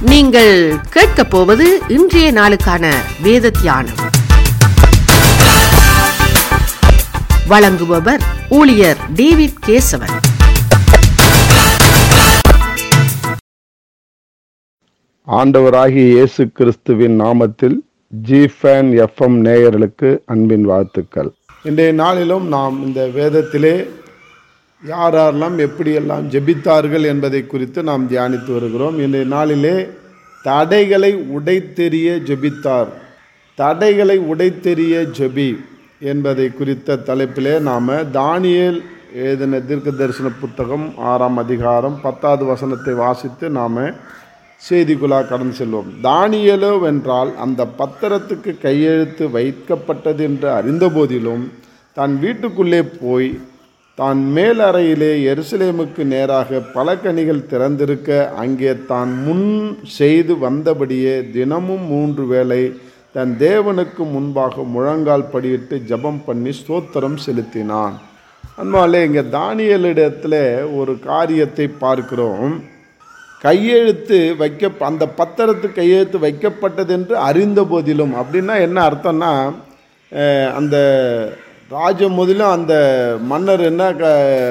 நீங்கள் கேட்கப் போவது இன்றைய நாளுக்கான வேத தியானம் வழங்குபவர் ஊழியர் டேவிட் கேசவன் ஆண்டவராகிய இயேசு கிறிஸ்துவின் நாமத்தில் ஜிஃபேன் எஃப்எம் நேயர்களுக்கு அன்பின் வாழ்த்துக்கள் இன்றைய நாளிலும் நாம் இந்த வேதத்திலே யார் யாரெல்லாம் எப்படியெல்லாம் ஜெபித்தார்கள் என்பதை குறித்து நாம் தியானித்து வருகிறோம் இன்றைய நாளிலே தடைகளை உடைத்தெறிய ஜெபித்தார் தடைகளை உடைத்தெறிய ஜெபி என்பதை குறித்த தலைப்பிலே நாம் தானியேல் எழுதின தீர்க்க தரிசன புத்தகம் ஆறாம் அதிகாரம் பத்தாவது வசனத்தை வாசித்து நாம் செய்திக்குள்ளாக கடந்து செல்வோம் தானியலோ வென்றால் அந்த பத்திரத்துக்கு கையெழுத்து வைக்கப்பட்டது என்று அறிந்த போதிலும் தான் வீட்டுக்குள்ளே போய் தான் மேல் அறையிலே எருசலேமுக்கு நேராக பல கனிகள் திறந்திருக்க அங்கே தான் முன் செய்து வந்தபடியே தினமும் மூன்று வேளை தன் தேவனுக்கு முன்பாக முழங்கால் படியிட்டு ஜெபம் பண்ணி ஸ்தோத்திரம் செலுத்தினான் அன்பாலே இங்கே தானியலிடத்தில் ஒரு காரியத்தை பார்க்கிறோம் கையெழுத்து வைக்க அந்த பத்திரத்து கையெழுத்து வைக்கப்பட்டது என்று அறிந்த போதிலும் அப்படின்னா என்ன அர்த்தம்னா அஹ், அந்த ராஜ முதலும் அந்த மன்னர் என்ன க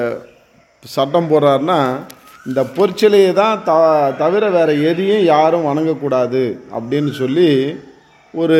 சட்டம் போடுறாருன்னா இந்த பொற்சிலையை தான் த தவிர வேறு எதையும் யாரும் வணங்கக்கூடாது அப்படின்னு சொல்லி ஒரு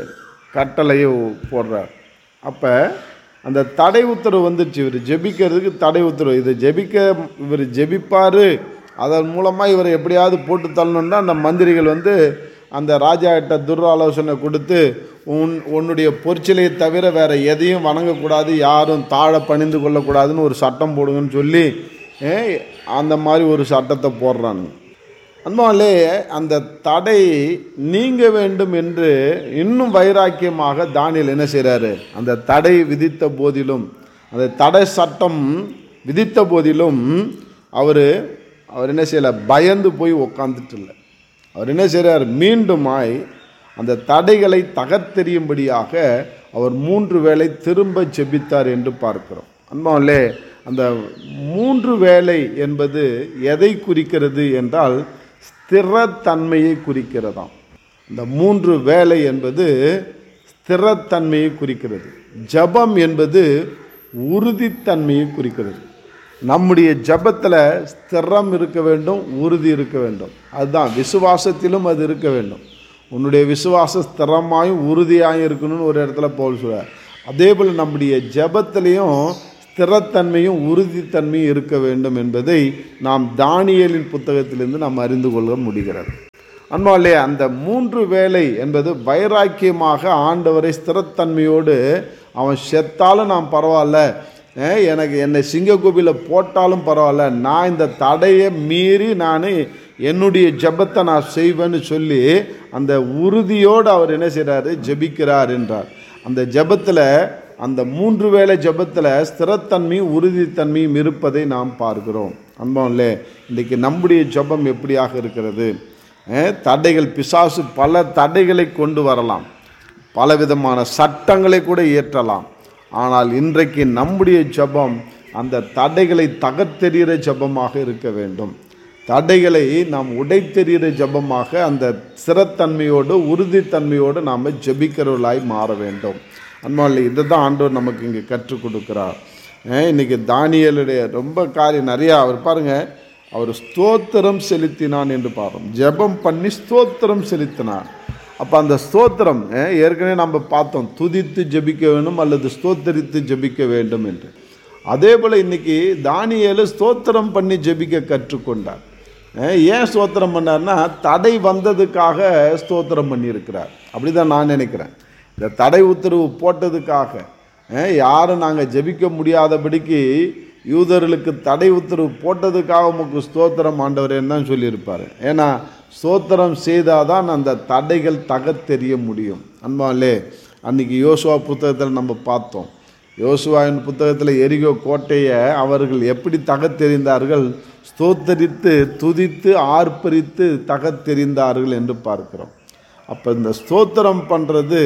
கட்டளையை போடுறார் அப்போ அந்த தடை உத்தரவு வந்துருச்சு இவர் ஜெபிக்கிறதுக்கு தடை உத்தரவு இது ஜெபிக்க இவர் ஜெபிப்பார் அதன் மூலமாக இவரை எப்படியாவது போட்டு தள்ளணுன்னா அந்த மந்திரிகள் வந்து அந்த ராஜா கிட்ட துராலோசனை கொடுத்து உன் உன்னுடைய பொற்சிலையை தவிர வேறு எதையும் வணங்கக்கூடாது யாரும் தாழ பணிந்து கொள்ளக்கூடாதுன்னு ஒரு சட்டம் போடுங்கன்னு சொல்லி ஏ, அந்த மாதிரி ஒரு சட்டத்தை போடுறானுங்க அன்பாலே அந்த தடை நீங்க வேண்டும் என்று இன்னும் வைராக்கியமாக தானியல் என்ன செய்கிறாரு அந்த தடை விதித்த போதிலும் அந்த தடை சட்டம் விதித்த போதிலும் அவர் அவர் என்ன செய்யலை பயந்து போய் உக்காந்துட்டு இல்லை அவர் என்ன செய்கிறார் மீண்டுமாய் அந்த தடைகளை தகர்த்தெறியும்படியாக அவர் மூன்று வேளை திரும்ப ஜெபித்தார் என்று பார்க்கிறோம் அன்பாலே அந்த மூன்று வேளை என்பது எதை குறிக்கிறது என்றால் ஸ்திரத்தன்மையை குறிக்கிறதாம் இந்த மூன்று வேலை என்பது ஸ்திரத்தன்மையை குறிக்கிறது ஜபம் என்பது உறுதித்தன்மையை குறிக்கிறது நம்முடைய ஜபத்தில் ஸ்திரம் இருக்க வேண்டும் உறுதி இருக்க வேண்டும் அதுதான் விசுவாசத்திலும் அது இருக்க வேண்டும் உன்னுடைய விசுவாசம் ஸ்திரமாயும் உறுதியாயும் இருக்கணும்னு ஒரு இடத்துல போல் சொல்றார் அதே போல் நம்முடைய ஜபத்திலையும் ஸ்திரத்தன்மையும் உறுதித்தன்மையும் இருக்க வேண்டும் என்பதை நாம் தானியலின் புத்தகத்திலிருந்து நாம் அறிந்து கொள்ள முடிகிறது அன்பாலே அந்த மூன்று வேலை என்பது வைராக்கியமாக ஆண்டவரை ஸ்திரத்தன்மையோடு அவன் செத்தாலும் நான் பரவாயில்ல அஹ் எனக்கு என்னை சிங்கக்கோபியில் போட்டாலும் பரவாயில்ல நான் இந்த தடையை மீறி நான் என்னுடைய ஜெபத்தை நான் செய்வேன்னு சொல்லி அந்த உறுதியோடு அவர் என்ன செய்கிறாரு ஜெபிக்கிறார் என்றார் அந்த ஜெபத்தில் அந்த மூன்று வேளை ஜெபத்தில் ஸ்திரத்தன்மையும் உறுதித்தன்மையும் இருப்பதை நாம் பார்க்கிறோம் அன்பம்லே இன்றைக்கி நம்முடைய ஜெபம் எப்படியாக இருக்கிறது அஹ் தடைகள் பிசாசு பல தடைகளை கொண்டு வரலாம் பலவிதமான சட்டங்களை கூட இயற்றலாம் ஆனால் இன்றைக்கு நம்முடைய ஜெபம் அந்த தடைகளை தகர்த்தெறிகிற ஜெபமாக இருக்க வேண்டும் தடைகளை நாம் உடைத்தெறிகிற ஜெபமாக அந்த ஸ்திரத்தன்மையோடு உறுதித்தன்மையோடு நாம் ஜெபிக்கிறவர்களாய் மாற வேண்டும் அன்பாலே இதை தான் ஆண்டவர் நமக்கு இங்கே கற்றுக் கொடுக்கிறார் அஹ் இன்னைக்கு தானியலுடைய ரொம்ப காரியம் நிறையா அவர் பாருங்க அவர் ஸ்தோத்திரம் செலுத்தினான் என்று பாருங்க ஜெபம் பண்ணி ஸ்தோத்திரம் செலுத்தினார் அப்போ அந்த ஸ்தோத்திரம் அஹ், ஏற்கனவே நம்ம பார்த்தோம் துதித்து ஜெபிக்க வேண்டும் அல்லது ஸ்தோத்தரித்து ஜெபிக்க வேண்டும் என்று அதே போல் இன்னைக்கு தானியேலு ஸ்தோத்திரம் பண்ணி ஜெபிக்க கற்றுக்கொண்டார் அஹ், ஏன் ஸ்தோத்திரம் பண்ணார்னா தடை வந்ததுக்காக ஸ்தோத்திரம் பண்ணியிருக்கிறார் அப்படி தான் நான் நினைக்கிறேன் இந்த தடை உத்தரவு போட்டதுக்காக அஹ், யாரும் நாங்கள் ஜெபிக்க முடியாதபடிக்கு யூதர்களுக்கு தடை உத்தரவு போட்டதுக்காக உமக்கு ஸ்தோத்திரம் ஆண்டவரேன்னு தான் சொல்லியிருப்பார் ஏன்னா ஸ்தோத்திரம் செய்தாதான் அந்த தடைகள் தகத்தெறிய முடியும் அன்பாலே அன்னைக்கு யோசுவா புத்தகத்தில் நம்ம பார்த்தோம் யோசுவாவின் புத்தகத்தில் எரிகோ கோட்டையை அவர்கள் எப்படி தகத்தெறிந்தார்கள் ஸ்தோத்தரித்து துதித்து ஆர்ப்பரித்து தகத்தெறிந்தார்கள் என்று பார்க்கிறோம் அப்போ இந்த ஸ்தோத்திரம் பண்ணுறது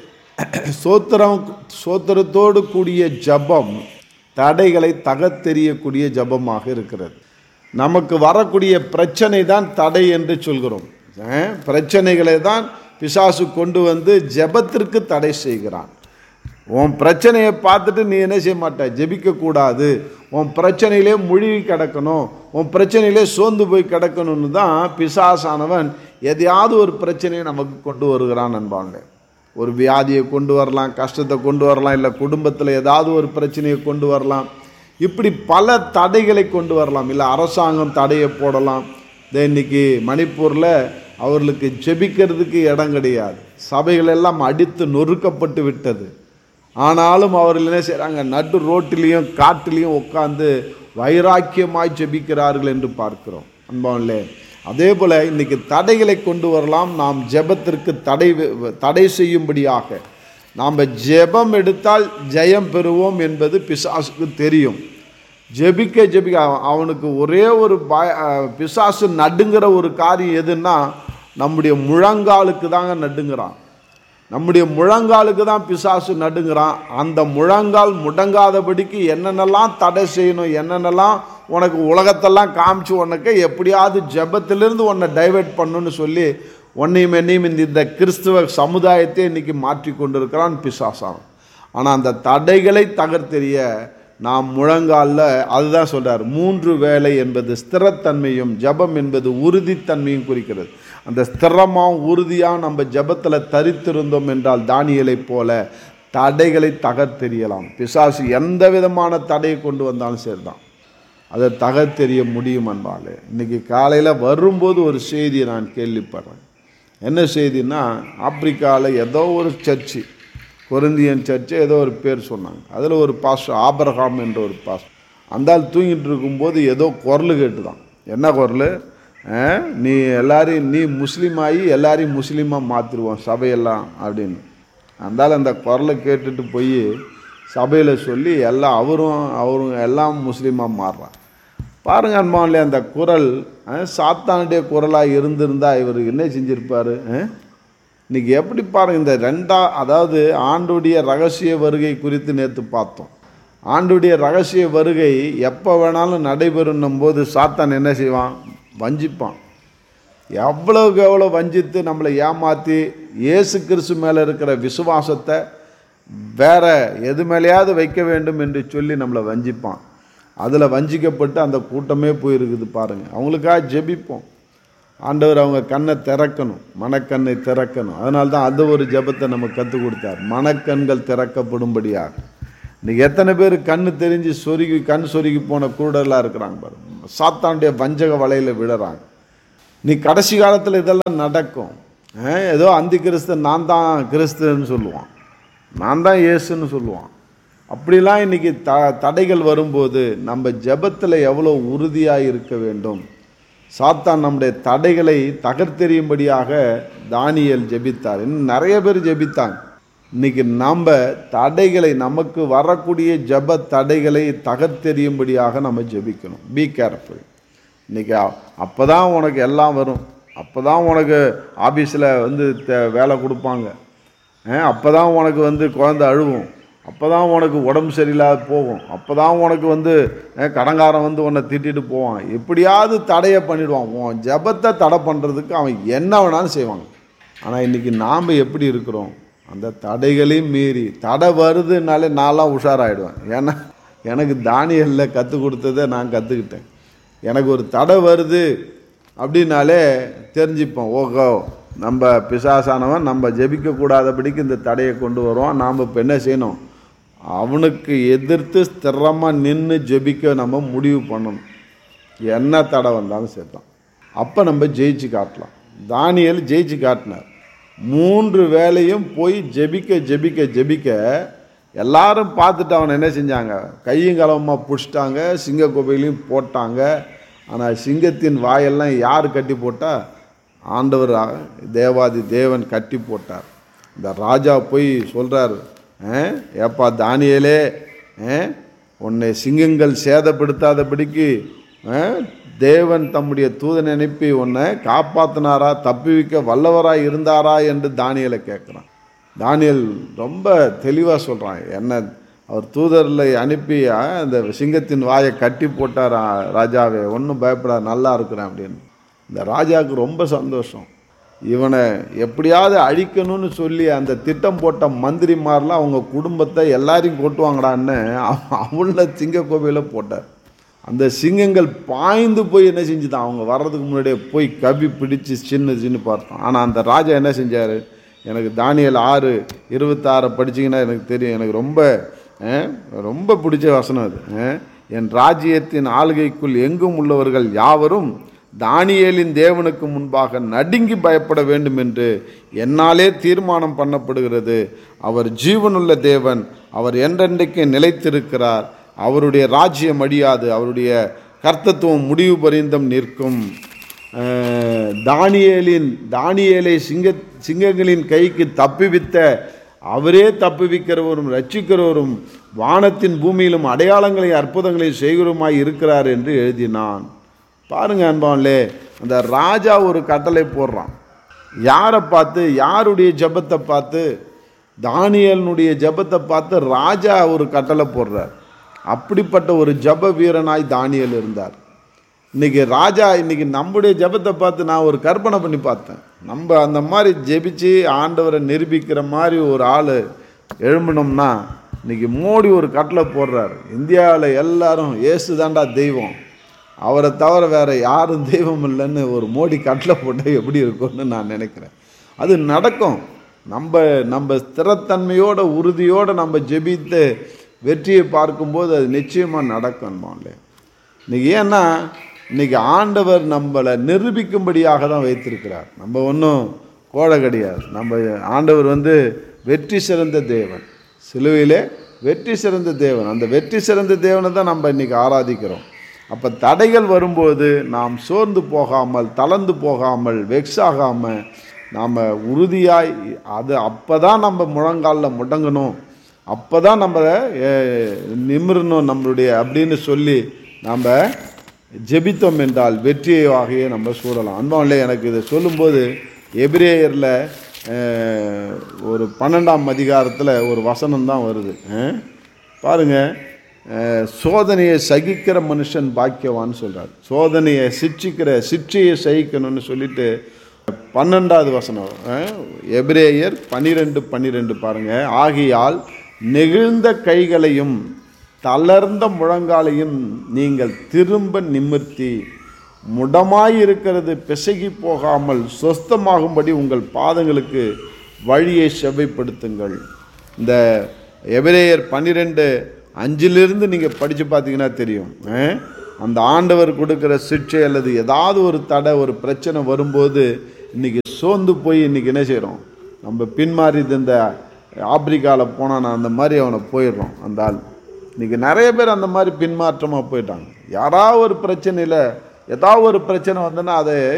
ஸ்தோத்திரம் ஸ்தோத்திரத்தோடு கூடிய ஜபம் தடைகளை தகத்தெறியக்கூடிய ஜபமாக இருக்கிறது நமக்கு வரக்கூடிய பிரச்சனை தான் தடை என்று சொல்கிறோம் அஹ், பிரச்சனைகளை தான் பிசாசு கொண்டு வந்து ஜெபத்திற்கு தடை செய்கிறான் உன் பிரச்சனையை பார்த்துட்டு நீ என்ன செய்ய மாட்ட ஜெபிக்கக்கூடாது உன் பிரச்சனையிலே முழுகி கிடக்கணும் உன் பிரச்சனையிலே சோர்ந்து போய் கிடக்கணும்னு தான் பிசாசானவன் எதையாவது ஒரு பிரச்சனையை நமக்கு கொண்டு வருகிறான் நண்பாங்க ஒரு வியாதியை கொண்டு வரலாம் கஷ்டத்தை கொண்டு வரலாம் இல்லை குடும்பத்தில் ஏதாவது ஒரு பிரச்சனையை கொண்டு வரலாம் இப்படி பல தடைகளை கொண்டு வரலாம் இல்லை அரசாங்கம் தடையை போடலாம் இதோ இன்னைக்கு மணிப்பூரில் அவர்களுக்கு ஜெபிக்கிறதுக்கு இடம் கிடையாது சபைகள் எல்லாம் அடித்து நொறுக்கப்பட்டு விட்டது ஆனாலும் அவர்கள் என்ன செய்கிறாங்க நடு ரோட்டிலையும் காட்டிலையும் உட்காந்து வைராக்கியமாய் ஜெபிக்கிறார்கள் என்று பார்க்கிறோம் அன்பாவிலே அதே போல் இன்னைக்கு தடைகளை கொண்டு வரலாம் நாம் ஜெபத்திற்கு தடை வி- தடை செய்யும்படியாக நாம் ஜெபம் எடுத்தால் ஜெயம் பெறுவோம் என்பது பிசாசுக்கு தெரியும் ஜெபிக்க ஜெபிக்க அவ- அவனுக்கு ஒரே ஒரு பய அஹ், பிசாசு நடுங்கிற ஒரு காரியம் எதுன்னா நம்முடைய முழங்காலுக்கு தாங்க நடுங்கிறான் நம்முடைய முழங்காலுக்கு தான் பிசாசு நடுங்கிறான் அந்த முழங்கால் முடங்காதபடிக்கு என்னென்னலாம் தடை செய்யணும் என்னென்னலாம் உனக்கு உலகத்தெல்லாம் காமிச்சு உனக்கு எப்படியாவது ஜெபத்திலிருந்து உன்னை டைவர்ட் பண்ணுன்னு சொல்லி உன்னையும் என்னையும் இந்த இந்த கிறிஸ்துவ சமுதாயத்தை இன்னைக்கு மாற்றி கொண்டிருக்கிறான் பிசாசான் ஆனால் அந்த தடைகளை தகர்த்தெறிய நாம் முழங்காலில் அதுதான் சொல்றார் மூன்று வேலை என்பது ஸ்திரத்தன்மையும் ஜெபம் என்பது உறுதித்தன்மையும் குறிக்கிறது அந்த ஸ்திரமாக உறுதியாக நம்ம ஜெபத்தில் தரித்திருந்தோம் என்றால் தானியலைப் போல தடைகளை தகர்த்தெறியலாம் பிசாசு எந்த விதமான தடையை கொண்டு வந்தாலும் சரிதான் அதை தகர்த்தெறிய முடியும் அன்பாலே இன்னைக்கு காலையில் வரும்போது ஒரு செய்தியை நான் கேள்விப்படுறேன் என்ன செய்தின்னா ஆப்பிரிக்காவில் ஏதோ ஒரு சர்ச்சு கொரிந்தியன் சர்ச்சு ஏதோ ஒரு பேர் சொன்னாங்க அதில் ஒரு பாஸ்டர் ஆபரகாம் என்ற ஒரு பாஸ்டர் அந்த ஆள் தூங்கிட்டு இருக்கும்போது ஏதோ குரல் கேட்டுதான் என்ன குரல் நீ எல்லாரையும் நீ முஸ்லீம் ஆகி எல்லாரையும் முஸ்லீமாக மாற்றிடுவோம் சபையெல்லாம் அப்படின்னு அந்தால் அந்த குரலை கேட்டுட்டு போய் சபையில் சொல்லி எல்லாம் அவரும் அவரும் எல்லாம் முஸ்லீமாக மாறுறான் பாருங்க அன்பாவிலே அந்த குரல் அஹ், சாத்தானுடைய குரலாக இருந்திருந்தா இவர் என்ன செஞ்சிருப்பாரு அஹ்? இன்னைக்கு எப்படி பாருங்க இந்த ரெண்டா அதாவது ஆண்டுடைய ரகசிய வருகை குறித்து நேற்று பார்த்தோம் ஆண்டுடைய ரகசிய வருகை எப்போ வேணாலும் நடைபெறும் போது சாத்தான் என்ன செய்வான் வஞ்சிப்பான் எவ்வளவுக்கு எவ்வளோ வஞ்சித்து நம்மளை ஏமாற்றி இயேசு கிறிஸ்து மேலே இருக்கிற விசுவாசத்தை வேற எது மேலேயாவது வைக்க வேண்டும் என்று சொல்லி நம்மளை வஞ்சிப்பான் அதில் வஞ்சிக்கப்பட்டு அந்த கூட்டமே போயிருக்குது பாருங்க அவங்களுக்காக ஜெபிப்போம் ஆண்டவர் அவங்க கண்ணை திறக்கணும் மனக்கண்ணை திறக்கணும் அதனால தான் அது ஒரு ஜெபத்தை நம்ம கற்றுக் கொடுத்தார் மனக்கண்கள் திறக்கப்படும்படியாக இன்னைக்கு எத்தனை பேர் கண்ணு தெரிஞ்சு சொருகி கண் சொருகி போன குருடெல்லாம் இருக்கிறாங்க பாருங்க சாத்தானுடைய வஞ்சக வலையில் விடுறாங்க நீ கடைசி காலத்தில் இதெல்லாம் நடக்கும் அஹ், ஏதோ அந்தி கிறிஸ்து நான் தான் கிறிஸ்துன்னு சொல்லுவான் நான் தான் இயேசுன்னு சொல்லுவான் அப்படிலாம் இன்னைக்கு த தடைகள் வரும்போது நம்ம ஜெபத்தில் எவ்வளோ உறுதியாக இருக்க வேண்டும் சாத்தான் நம்முடைய தடைகளை தகர்த்தெறியும்படியாக தானியேல் ஜெபித்தார் இன்னும் நிறைய பேர் ஜெபித்தாங்க இன்னைக்கு நாம் தடைகளை நமக்கு வரக்கூடிய ஜெப தடைகளை தகர்த்தெறியும்படியாக நம்ம ஜெபிக்கணும் பி கேர்ஃபுல் இன்னைக்கு அப்போ தான் உனக்கு எல்லாம் வரும் அப்போ தான் உனக்கு ஆஃபீஸில் வந்து தே- வேலை கொடுப்பாங்க அப்போ தான் உனக்கு வந்து குழந்தை அழுவும் அப்போ தான் உனக்கு உடம்பு சரியில்லாத போகும் அப்போ தான் உனக்கு வந்து அஹ், கடங்காரன் வந்து உன்னை திட்டிட்டு போவான் எப்படியாவது தடையை பண்ணிடுவான் உன் ஜெபத்தை தடை பண்ணுறதுக்கு அவன் என்ன வேணாலும் செய்வாங்க ஆனால் இன்றைக்கி நாம் எப்படி இருக்கிறோம் அந்த தடைகளையும் மீறி தடை வருதுனாலே நான்லாம் உஷாராயிடுவேன் ஏன்னா எனக்கு தானியலில் கற்றுக் கொடுத்ததை நான் கற்றுக்கிட்டேன் எனக்கு ஒரு தடை வருது அப்படின்னாலே தெரிஞ்சுப்போம் ஓஹோ நம்ம பிசாசானவன் நம்ம ஜெபிக்க கூடாதபடிக்கு இந்த தடையை கொண்டு வருவான் நாம் இப்போ என்ன செய்யணும் அவனுக்கு எதிர்த்து ஸ்திரமாக நின்று ஜெபிக்க நம்ம முடிவு பண்ணணும் என்ன தடை வந்தாலும் சேர்த்தான் அப்போ நம்ம ஜெயிச்சு காட்டலாம் தானியல் ஜெயிச்சு காட்டினார் மூன்று வேலையும் போய் ஜெபிக்க ஜெபிக்க ஜெபிக்க எல்லாரும் பார்த்துட்டு அவனை என்ன செஞ்சாங்க கையும் களவுமாக பிடிச்சிட்டாங்க சிங்க கோப்பையிலையும் போட்டாங்க ஆனால் சிங்கத்தின் வாயெல்லாம் யார் கட்டி போட்டா ஆண்டவர் ஆ- தேவாதி தேவன் கட்டி போட்டார் இந்த ராஜா போய் சொல்கிறார் ஏப்பா தானியலே ஆ, உன்னை சிங்கங்கள் சேதப்படுத்தாதபடிக்கு ஆ, தேவன் தம்முடைய தூதனை அனுப்பி உன்னை காப்பாத்தினாரா தப்புவிக்க வல்லவராய் இருந்தாரா என்று தானியலை கேட்குறான் தானியல் ரொம்ப தெளிவாக சொல்கிறான் என்ன அவர் தூதர்களை அனுப்பி ஆ, அந்த சிங்கத்தின் வாயை கட்டி போட்டாரா ராஜாவே ஒன்றும் பயப்படாத நல்லா இருக்கிறேன் அப்படின்னு இந்த ராஜாவுக்கு ரொம்ப சந்தோஷம் இவனை எப்படியாவது அழிக்கணும்னு சொல்லி அந்த திட்டம் போட்ட மந்திரிமாரெலாம் அவங்க குடும்பத்தை எல்லாரையும் கொட்டுவாங்கடான்னு அவள சிங்க கோவையில் போட்டார் அந்த சிங்கங்கள் பாய்ந்து போய் என்ன செஞ்சுதான் அவங்க வர்றதுக்கு முன்னாடியே போய் கவி பிடிச்சு சின்ன சின்ன பார்த்தோம் ஆனால் அந்த ராஜா என்ன செஞ்சார் எனக்கு தானியல் ஆறு இருபத்தாறை படிச்சீங்கன்னா எனக்கு தெரியும் எனக்கு ரொம்ப அஹ், ரொம்ப பிடிச்ச வசனம் அது அஹ், என் ராஜ்யத்தின் ஆளுகைக்குள் எங்கும் உள்ளவர்கள் யாவரும் தானியேலின் தேவனுக்கு முன்பாக நடுங்கி பயப்பட வேண்டும் என்று என்னாலே தீர்மானம் பண்ணப்படுகிறது அவர் ஜீவனுள்ள தேவன் அவர் என்றென்றைக்கு நிலைத்திருக்கிறார் அவருடைய ராஜ்யம் அழியாது அவருடைய கர்த்தத்துவம் முடிவு பரிந்தம் நிற்கும் அஹ், தானியேலின் தானியேலை சிங்க சிங்கங்களின் கைக்கு தப்புவித்த அவரே தப்புவிக்கிறவரும் ரட்சிக்கிறவரும் வானத்தின் பூமியிலும் அடையாளங்களை அற்புதங்களை செய்கிறவருமாய் இருக்கிறார் என்று எழுதினான் பாருங்க அன்பான்லே அந்த ராஜா ஒரு கட்டளை போடுறான் யாரை பார்த்து யாருடைய ஜெபத்தை பார்த்து தானியலனுடைய ஜெபத்தை பார்த்து ராஜா ஒரு கட்டளை போடுறார் அப்படிப்பட்ட ஒரு ஜெப வீரனாய் தானியல் இருந்தார் இன்னைக்கு ராஜா இன்னைக்கு நம்முடைய ஜெபத்தை பார்த்து நான் ஒரு கற்பனை பண்ணி பார்த்தேன் நம்ம அந்த மாதிரி ஜெபிச்சு ஆண்டவரை நிரூபிக்கிற மாதிரி ஒரு ஆள் எழும்பினோம்னா இன்னைக்கு மோடி ஒரு கட்டளை போடுறாரு இந்தியாவில் எல்லாரும் இயேசு தாண்டா தெய்வம் அவரை தவிர வேற யாரும் தெய்வம் இல்லைன்னு ஒரு மோடி கட்டளை போட்டால் எப்படி இருக்கும்னு நான் நினைக்கிறேன் அது நடக்கும் நம்ம நம்ம ஸ்திரத்தன்மையோட உறுதியோட நம்ம ஜெபித்து வெற்றியை பார்க்கும்போது அது நிச்சயமாக நடக்கும் மாலே இன்னைக்கு ஏன்னா இன்னைக்கு ஆண்டவர் நம்மளை நிரூபிக்கும்படியாக தான் வைத்திருக்கிறார் நம்ம ஒன்றும் கோழை கிடையாது நம்ம ஆண்டவர் வந்து வெற்றி சிறந்த தேவன் சிலுவையிலே வெற்றி சிறந்த தேவன் அந்த வெற்றி சிறந்த தேவனை தான் நம்ம இன்னைக்கு ஆராதிக்கிறோம் அப்போ தடைகள் வரும்போது நாம் சோர்ந்து போகாமல் தளர்ந்து போகாமல் வெக்ஸ் ஆகாமல் நாம் உறுதியாய் அது அப்போ தான் நம்ம முழங்காலில் முடங்கணும் அப்போ தான் நம்ம அஹ், நிமிரணும் நம்மளுடைய அப்படின்னு சொல்லி நம்ம ஜெபித்தோம் என்றால் வெற்றியாகியே நம்ம சூழலாம் அன்பாவில்லை எனக்கு இதை சொல்லும்போது எபிரேயரில் அஹ், ஒரு பன்னெண்டாம் அதிகாரத்தில் ஒரு வசனம் தான் வருது அஹ், பாருங்க அஹ், சோதனையை சகிக்கிற மனுஷன் பாக்கியவான்னு சொல்றார் சோதனையை சிட்சிக்கிற சிற்றையை சகிக்கணும்னு சொல்லிட்டு பன்னெண்டாவது வசனம் அஹ், எபிரேயர் பன்னிரெண்டு பன்னிரெண்டு பாருங்க ஆகியால் நெகிழ்ந்த கைகளையும் தளர்ந்த முழங்காலையும் நீங்கள் திரும்ப நிமிர்த்தி முடமாயிருக்கிறது பிசகி போகாமல் சொஸ்தமாகும்படி உங்கள் பாதங்களுக்கு வழியை செவ்வைப்படுத்துங்கள் இந்த எபிரேயர் பன்னிரெண்டு அஞ்சிலிருந்து நீங்கள் படித்து பார்த்தீங்கன்னா தெரியும் அஹ்? அந்த ஆண்டவர் கொடுக்குற சிக்ஷை அல்லது ஏதாவது ஒரு தடை ஒரு பிரச்சனை வரும்போது இன்னைக்கு சோர்ந்து போய் இன்னைக்கு என்ன செய்கிறோம் நம்ம பின்மாறி இந்த ஆப்பிரிக்காவில் போனால் நான் அந்த மாதிரி அவனை போயிடுறோம் அந்த ஆள் இன்னைக்கு நிறைய பேர் அந்த மாதிரி பின்மாற்றமாக போயிட்டாங்க யாராவது ஒரு பிரச்சனையில் ஏதாவது ஒரு பிரச்சனை வந்துன்னா அதை